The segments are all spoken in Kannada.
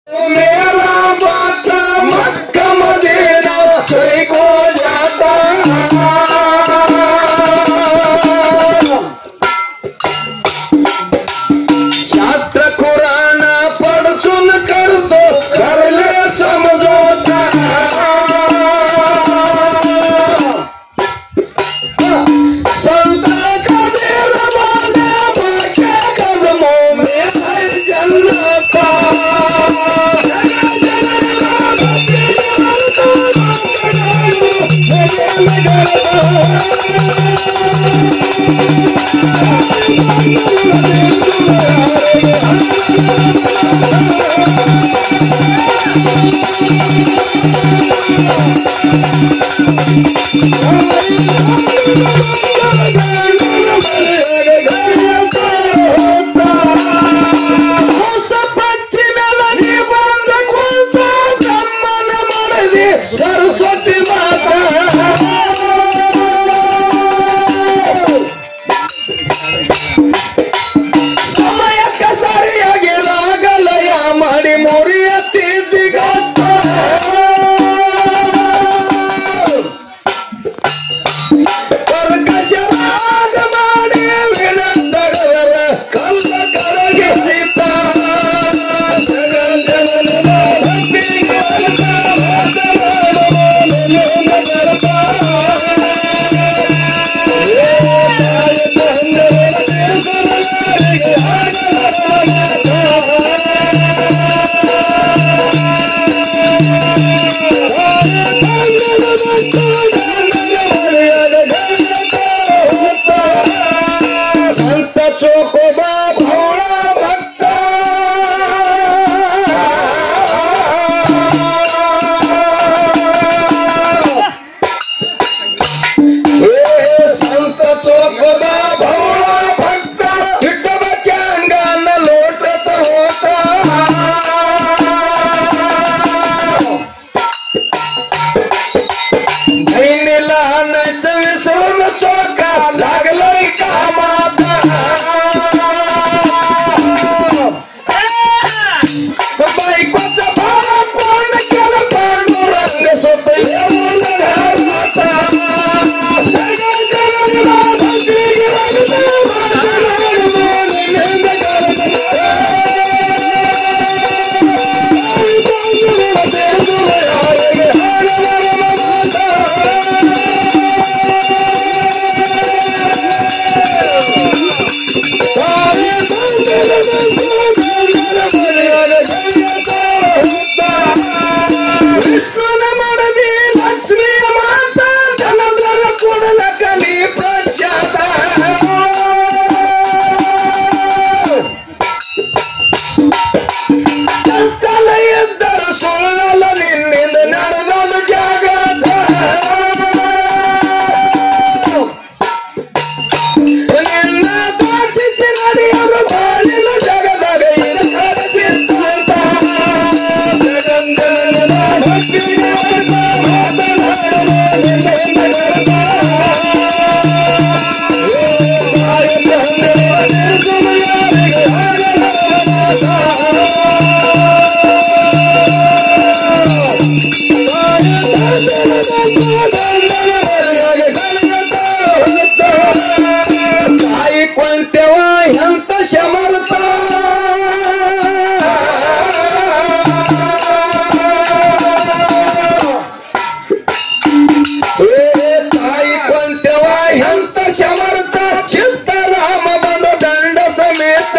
मेरा बात मक्का मदीना कोई को जाता शास्त्र कुरान पढ़ सुन कर दो कर ले समझौता संता का मेरा माने बाके कदमों में है जन्नता सरस्वती माता ಸಮಯಕ್ಕೆ ಸರಿಯಾಗಿ ರಾಗಲಯ ಮಾಡಿ ಮುರಿಯತ್ತಿದ್ದಿಗತ್ತ ಕರ್ಕಶರಾಗ ಮಾಡಿ ವಿನಂದಗರ ಕಲ್ಲ ಕರಗೆ ಸೀತ ಜಗಜ್ಜನನ ಭಕ್ತಿಗೆ ಅರ್ಥ ಮಾತನಾಡುವ ನಿನ್ನ ಗರ್ಭ. ಏ ತಾಯಿ ತಂದೆಯ ದೇಶದವರಿಗೆ ಸಂತ ಚೋಕೋಬ ಭೌಳ ಭಕ್ತ ಏ ಸಂತ ಚೋಕೋಬ ಭೌಳ ಭಕ್ತ ಹಿಟ್ಟ ಬಚ್ಚಂಗನ ಲೋಟತ ಹೋತ धैनीला नच विसरून चोका लागलोय कामात बायकोचा भाव कोण केलं पांडुरंग सोत येऊन घरात. ವಿಷ್ಣುನ ಮಾಡದಿ ಲಕ್ಷ್ಮಿಯ ಮಾತ ಜನದರ ಕೊಡಲ ಕಲಿ ಪ್ರಖ್ಯಾತ ಚಂಚಲ ಎದ್ದರ ಸುಳ್ಳಲ ನಿನ್ನಿಂದ ನಡೆದದ ಜಾಗದ ನಿನ್ನ ದೋಷಿಸಿ ನಡೆಯಲು ಬಾಳಿನ ಜಗದಾಗ ಇರಕರ ಚಿತ್ತಾಂತ ಜಗಂಗನ ಭಕ್ತಿಗೆ ಅರ್ಥ ಮಾತನಾಡುವ ನಿನ್ನಿಂದ ಗರ್ಭ. ಏ ಬಾಯಲ್ಲಿ ಹಂಗರುವ ನಿರ್ಗುಣ ಯಾರಿಗೆ ಆಗಲಾರದ ಮಾತ. ತಾಯಿ ಕೊಂತೆವ ಎಂತ ಶಮರ್ತ ಏ ತಾಯಿ ಕೊಂತೆವ ಎಂತ ಶಮರ್ತ ಚಿತ್ತರಾಮ ಬಂದ ದಂಡ ಸಮೇತ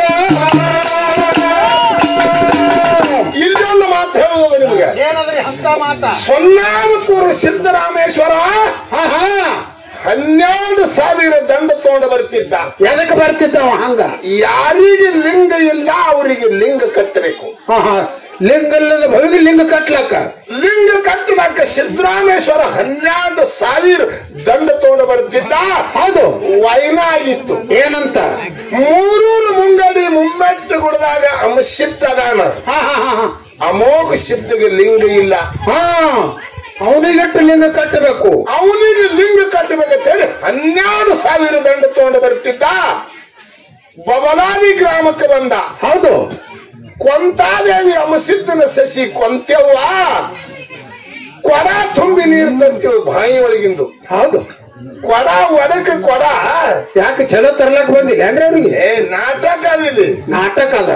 ಇಲ್ಲಿ ಒಂದು ಮಾತು ಹೇಳುವುದು ನಿಮಗೆ ಏನಂದ್ರಿ ಅಂತ ಮಾತ ಸೊನ್ನಾಮತ್ತೂರು ಸಿದ್ದರಾಮೇಶ್ವರ ಆಹಾ, ಹನ್ನೆರಡು ಸಾವಿರ ದಂಡ ತಗೊಂಡು ಬರ್ತಿದ್ದ ಎದಕ್ಕೆ ಬರ್ತಿದ್ದವ ಹಂಗ ಯಾರಿಗೆ ಲಿಂಗ ಇಲ್ಲ ಅವರಿಗೆ ಲಿಂಗ ಕಟ್ಟಬೇಕು ಹಾ, ಹಾ. ಲಿಂಗ ಇಲ್ಲದ ಭವಿಗೆ ಲಿಂಗ ಕಟ್ಲಕ್ಕ ಲಿಂಗ ಕಟ್ಟಲಾಕ ಸಿದ್ದರಾಮೇಶ್ವರ ಹನ್ನೆರಡು ಸಾವಿರ ದಂಡ ತಗೊಂಡು ಬರ್ತಿದ್ದ ಹೌದು ವೈನ ಆಗಿತ್ತು ಏನಂತ ಮೂರೂರು ಮುಂಗಡಿ ಮುಮ್ಮೆಟ್ಟು ಗುಡ್ದಾಗ ಅಮಸಿದ್ದ ಅದಾನ ಹಾ ಹಾ ಹಾ ಹಾ ಅಮೋಘ ಸಿದ್ಧಗೆ ಲಿಂಗ ಇಲ್ಲ ಹಾ ಅವನಿಗಟ್ಟು ಲಿಂಗ ಕಟ್ಟಬೇಕು ಅವನಿಗೆ ಲಿಂಗ ಕಟ್ಟಬೇಕಂತ ಹೇಳಿ ಹನ್ನೆರಡು ಸಾವಿರ ದಂಡ ತಗೊಂಡು ಬರ್ತಿದ್ದ ಬಬಲಾದಿ ಗ್ರಾಮಕ್ಕೆ ಬಂದ ಹೌದು ಕೊಂತಾದೇವಿ ಅಮಸಿದ್ದನ ಸಸಿ ಕೊಂತೆವ್ವ ಕೊಡ ತುಂಬಿ ನೀರು ತಂತಿಳು ಬಾಯಿ ಒಳಗಿಂದು ಹೌದು ಕೊಡ ಒಡಕ ಕೊಡ ಯಾಕೆ ಚಲೋ ತರ್ಲಕ್ ಬಂದಿಲ್ಲ ಅಂದ್ರೆ ಅವ್ರಿಗೆ ಏ ನಾಟಕ ಅದಿಲ್ಲಿ ನಾಟಕ ಅದ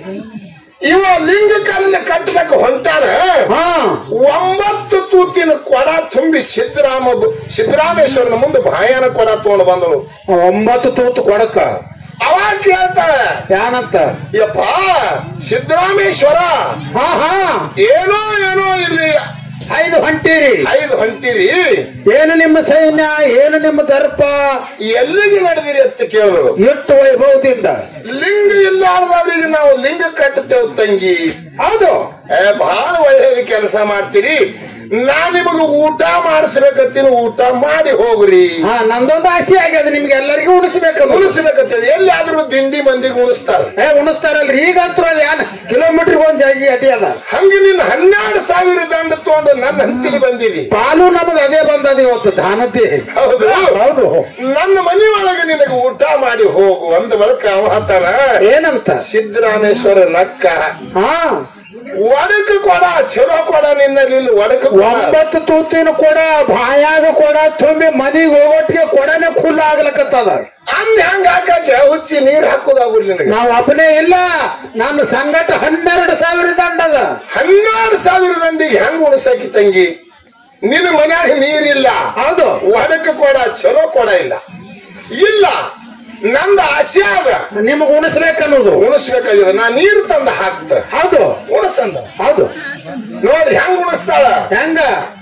ಇವ ಲಿಂಗ ಕಲ್ಲ ಕಟ್ಟಬೇಕು ಹೊಂಟಾನ ಹಾ ಒಂಬತ್ತು ತೂತಿನ ಕೊಡ ತುಂಬಿ ಸಿದ್ದರಾಮ ಸಿದ್ದರಾಮೇಶ್ವರನ ಮುಂದೆ ಬಾಯಾನ ಕೊಡ ತಗೊಂಡು ಬಂದಳು ಒಂಬತ್ತು ತೂತು ಕೊಡಕ ಅವಾಗ ಕೇಳ್ತಾಳೆ ಯಾನಂತ ಯಪ್ಪ ಸಿದ್ದರಾಮೇಶ್ವರ ಹಾ ಹಾ ಏನೋ ಏನೋ ಇಲ್ಲಿ ಐದು ಹೊಂಟೀರಿ ಐದು ಹೊಂಟಿರಿ ಏನು ನಿಮ್ಮ ಸೈನ್ಯ ಏನು ನಿಮ್ಮ ದರ್ಪ ಎಲ್ಲಿಗೆ ನಡೆದಿರಿ ಅಂತ ಕೇಳಿದ್ರು ಎಷ್ಟು ವೈಭವದಿಂದ ಲಿಂಗ ಇಲ್ಲಾರ್ದವ್ರಿಗೆ ನಾವು ಲಿಂಗ ಕಟ್ಟುತ್ತೇವ್ ತಂಗಿ ಹೌದು ಏ ಬಹಳ ಒಳ್ಳೆಯ ಕೆಲಸ ಮಾಡ್ತೀರಿ ನಾ ನಿಮಗೆ ಊಟ ಮಾಡಿಸ್ಬೇಕತ್ತೀನಿ ಊಟ ಮಾಡಿ ಹೋಗ್ರಿ ಹಾ ನಂದೊಂದು ಆಸೆ ಆಗ್ಯದ ನಿಮ್ಗೆ ಎಲ್ಲರಿಗೂ ಉಣಿಸ್ಬೇಕದು ಉಣಿಸ್ಬೇಕಂತೇಳಿ ಎಲ್ಲಿಯಾದ್ರೂ ದಿಂಡಿ ಮಂದಿಗೆ ಉಣಿಸ್ತಾರ ಏ ಉಣಿಸ್ತಾರಲ್ರಿ ಈಗಂತೂ ಅದು ಏನ್ ಕಿಲೋಮೀಟರ್ ಒಂದ್ ಜಾಗಿ ಅದೇ ಅದ ಹಂಗ ನೀನ್ ಹನ್ನೆರಡು ಸಾವಿರ ದಂಡ ತಗೊಂಡು ನನ್ನ ಹಂತಿಗೆ ಬಂದಿದಿ ಪಾಲು ನಮದು ಅದೇ ಬಂದದ ಇವತ್ತು ದಾನದ್ದೇ ಹೌದು ಹೌದು ನನ್ನ ಮನೆ ಒಳಗೆ ನಿನಗೆ ಊಟ ಮಾಡಿ ಹೋಗು ಅಂದ ಬಳಿಕ ಅವ ಹತ್ತಾನ ಏನಂತ ಸಿದ್ದರಾಮೇಶ್ವರ ನಕ್ಕ ಹಾ ಒಡಕ ಕೊಡ ಚಲೋ ಕೊಡ ನಿನ್ನಲ್ಲಿ ಇಲ್ಲಿ ಒಡಕ ಕೊಡ ಒಂಬತ್ತು ತೂತಿನ ಕೂಡ ಬಾಯಾಗ ಕೂಡ ತುಂಬಿ ಮನಿಗೆ ಹೋಗೋಟ್ಟಿಗೆ ಕೊಡನೆ ಖುಲ್ಲ ಆಗ್ಲಕತ್ತದ ಅಂದ್ ಹೆಂಗ ಹಾಕಕ್ಕೆ ಹುಚ್ಚಿ ನೀರ್ ಹಾಕೋದಾಗುಲ್ ನಿನಗೆ ನಾವು ಒಬ್ಬನೇ ಇಲ್ಲ ನನ್ನ ಸಂಗಟ ಹನ್ನೆರಡು ಸಾವಿರ ದಂಡದ ಹನ್ನೆರಡು ಸಾವಿರ ಮಂದಿಗೆ ಹೆಂಗ್ ಉಣಸಾಕಿ ತಂಗಿ ನಿನ್ನ ಮನ್ಯಾಗ ನೀರಿಲ್ಲ ಹೌದು ಒಡಕ ಕೊಡ ಚಲೋ ಕೊಡ ಇಲ್ಲ ಇಲ್ಲ ನಂದ ಆಸೆ ಅದ ನಿಮಗ್ ಉಣಿಸ್ಬೇಕನ್ನೋದು ಉಣಿಸ್ಬೇಕಾಗಿದೆ ನಾ ನೀರು ತಂದ ಹಾಕ್ತ ಹೌದು ಉಣಸಂದ ಹೌದು ನೋಡ್ರಿ ಹೆಂಗ್ ಉಣಿಸ್ತಾಳ ಹೆಂಗ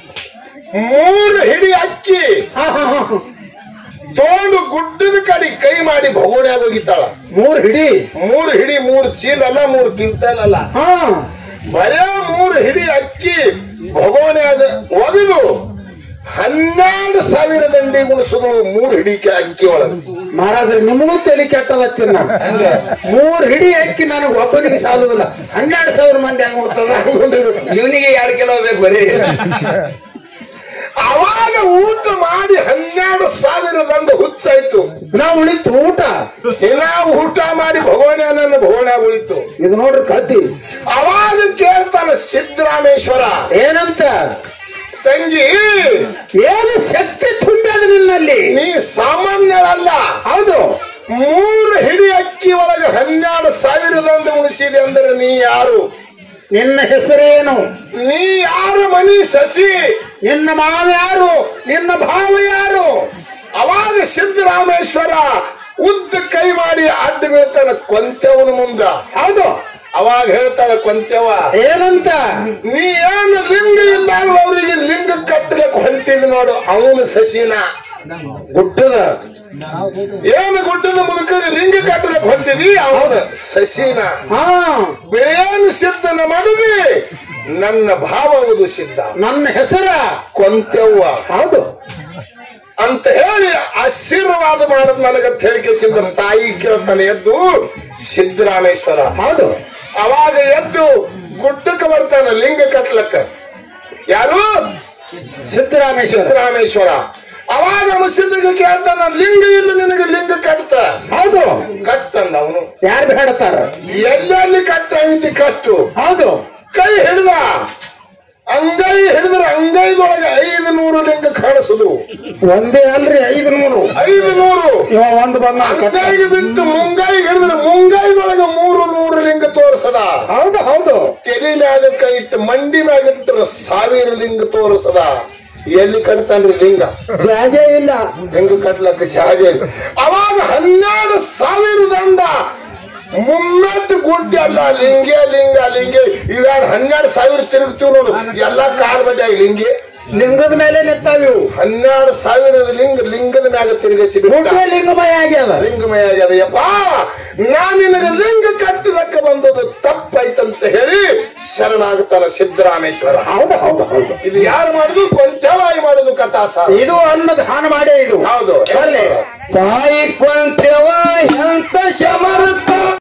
ಮೂರು ಹಿಡಿ ಅಕ್ಕಿ ಹಾ ಹಾ ಹಾ ಹಾ. ತೋಂಡು ಗುಡ್ಡದ ಕಡೆ ಕೈ ಮಾಡಿ ಭಗೋಡ್ಯಾಗ ಹೋಗಿತ್ತಾಳ ಮೂರ್ ಹಿಡಿ ಮೂರು ಹಿಡಿ ಮೂರು ಚೀಲ ಅಲ್ಲ ಮೂರು ಕ್ವಿಂಟಲ್ ಅಲ್ಲ ಹಾ ಬರೇ ಮೂರು ಹಿಡಿ ಅಕ್ಕಿ ಭಗವನ್ಯಾಗ ಒಗೆದು ಹನ್ನೆರಡು ಸಾವಿರ ದಂಡಿ ಗುಣಿಸಿದ್ರು ಮೂರು ಹಿಡಿಕೆ ಅಕ್ಕಿ ಒಳಗೆ ಮಹಾರಾಜ್ರೆ ನಿಮಗೂ ತಲೆ ಕೆಟ್ಟದತ್ತಿನ ಹಂಗೆ ಮೂರ್ ಹಿಡಿ ಅಕ್ಕಿ ನನಗೆ ಒಬ್ಬನಿಗೆ ಸಾಲುದಿಲ್ಲ ಹನ್ನೆರಡು ಸಾವಿರ ಮಂದಿ ಹೆಂಗ್ ಕೊಡ್ತದ ಇವನಿಗೆ ಎರಡು ಕಿಲೋ ಬೇಕು ಬರೀ ಅವಾಗ ಊಟ ಮಾಡಿ ಹನ್ನೆರಡು ಸಾವಿರ ದಂಡ ಹುಚ್ಚಾಯ್ತು ನಾವು ಉಳಿತು ಊಟ ಇನ್ನ ಊಟ ಮಾಡಿ ಭಗವನ್ಯಾನ ಭಗವನ್ಯಾಗ ಉಳಿತು ಇದು ನೋಡ್ರಿ ಕದ್ದಿ ಅವಾಗ ಕೇಳ್ತಾನ ಸಿದ್ದರಾಮೇಶ್ವರ ಏನಂತ ತಂಗಿ ಏನು ಶಕ್ತಿ ತುಂಬಿದ ನಿನ್ನಲ್ಲಿ ನೀ ಸಾಮಾನ್ಯರಲ್ಲ ಹೌದು ಮೂರು ಹಿಡಿ ಅಕ್ಕಿ ಒಳಗೆ ಹನ್ನೆರಡು ಸಾವಿರದಂದ ಉಣಿಸಿದೆ ಅಂದ್ರೆ ನೀ ಯಾರು ನಿನ್ನ ಹೆಸರೇನು ನೀ ಯಾರು ಮನಿ ಸಸಿ ನಿನ್ನ ಮಾವ ಯಾರು ನಿನ್ನ ಭಾವ ಯಾರು ಅವಾಗ ಸಿದ್ದರಾಮೇಶ್ವರ ಉದ್ದ ಕೈ ಮಾಡಿ ಅಡ್ಡ ಬೀಳ್ತಾನ ಕೊಂತೆವನ ಮುಂದ ಹೌದು ಅವಾಗ ಹೇಳ್ತಾಳೆ ಕೊಂತೆವ ಏನಂತ ನೀ ಏನು ಲಿಂಗ ಇಲ್ಲ ಅವರಿಗೆ ಲಿಂಗ ಕಟ್ಟಲಿಕ್ಕೆ ಹೊಂಟಿದ್ ನೋಡು ಅವನು ಸಸಿನ ಗುಡ್ಡದ ಏನು ಗುಡ್ಡದ ಮುದುಕ ಲಿಂಗ ಕಟ್ಟಲಿಕ್ಕೆ ಹೊಂಟಿದಿ ಅವನು ಸಸಿನ ಹಾ ಬೇನು ಸಿದ್ಧನ ಮದುವೆ ನನ್ನ ಭಾವವುದು ಸಿದ್ಧ ನನ್ನ ಹೆಸರ ಕೊಂತೆವ್ವ ಹೌದು ಅಂತ ಹೇಳಿ ಆಶೀರ್ವಾದ ಮಾಡದ್ ನನಗಂತ ಹೇಳಿಕೆಸಿಂದ ತಾಯಿ ಕೇಳ್ತಾನೆ ಎದ್ದು ಸಿದ್ದರಾಮೇಶ್ವರ ಹೌದು ಅವಾಗ ಎದ್ದು ಗುಡ್ಡಕ್ಕೆ ಬರ್ತಾನ ಲಿಂಗ ಕಟ್ಲಕ್ಕ ಯಾರು ಸಿದ್ದರಾಮೇಶ್ವರ ಸಿದ್ದರಾಮೇಶ್ವರ ಅವಾಗ ಮುಸಿದ್ದಗೆ ಕೇಳ್ತಾನ ಲಿಂಗ ಇಲ್ಲ ನಿನಗೆ ಲಿಂಗ ಕಟ್ತ ಹೌದು ಕಟ್ಟಂದ ಅವನು ಯಾರು ಬೇಡತಾರ ಎಲ್ಲೆಲ್ಲಿ ಕಟ್ಟ ಇದ್ದಿ ಕಟ್ಟು ಹೌದು ಕೈ ಹಿಡ್ದ ಅಂಗೈ ಹಿಡಿದ್ರೆ ಅಂಗೈದೊಳಗೆ ಐದು ನೂರು ಲಿಂಗ ಕಾಣಿಸುದು ಒಂದೇ ಅಲ್ರಿ ಐದು ನೂರು ಐದು ನೂರು ಇವ ಒಂದು ಬಂದ ಅಂಗೈಗೆ ಬಿಟ್ಟು ಮುಂಗೈಗೆ ಹಿಡಿದ್ರೆ ಮುಂಗೈದೊಳಗೆ ಮೂರು ನೂರು ಲಿಂಗ ತೋರಿಸದ ಹೌದು ಹೌದು ತೆಲಿ ಮ್ಯಾಗ ಕೈ ಇಟ್ಟು ಮಂಡಿ ಮ್ಯಾಗ ಇಟ್ಟರೆ ಸಾವಿರ ಲಿಂಗ ತೋರಿಸದ ಎಲ್ಲಿ ಕಟ್ತಾನ್ರಿ ಲಿಂಗ ಜಾಗ ಇಲ್ಲ ಹೆಂಗ ಕಟ್ಲಕ್ಕ ಜಾಗ ಇಲ್ಲ. ಅವಾಗ ಹನ್ನೆರಡು ಸಾವಿರ ದಂಡ ಮುಮ್ಮೆಟ್ಟು ಗುಡ್ಡ ಅಲ್ಲ ಲಿಂಗೆ ಲಿಂಗ ಲಿಂಗೆ ಇವ್ಯಾರ ಹನ್ನೆರಡು ಸಾವಿರ ತಿರುಗ್ತೀವಿ ನೋಡು ಎಲ್ಲಾ ಕಾಲ್ ಬಡ್ಡಿ ಲಿಂಗೆ ಲಿಂಗದ ಮೇಲೆ ನಿಂತಾವಿವು ಹನ್ನೆರಡು ಸಾವಿರದ ಲಿಂಗ ಲಿಂಗದ ಮ್ಯಾಗ ತಿರುಗಿಸಿ ಬಿಟ್ಟ ಗುಡ್ಡ ಲಿಂಗಮಯ ಆಗ್ಯದ ಲಿಂಗಮಯ ಆಗ್ಯದ ಯಪ್ಪ ನಾ ನಿನಗೆ ಲಿಂಗ ಕಟ್ಟಲಕ್ಕ ಬಂದದ್ದು ತಪ್ಪಾಯ್ತಂತ ಹೇಳಿ ಶರಣಾಗುತ್ತಾನ ಸಿದ್ದರಾಮೇಶ್ವರ ಹೌದು ಹೌದು ಹೌದು ಇದು ಯಾರು ಮಾಡುದು ಕೊಂಚವಾಯಿ ಮಾಡುದು ಕಥಾಸಾರ ಇದು ಅನ್ನದ ಹಾನ ಮಾಡೇ ಇದು ಹೌದು ಬರ್ಲಿ. ತಾಯಿ ಕೊಂತೆವ ಎಂತ ಶಮರ್ಥ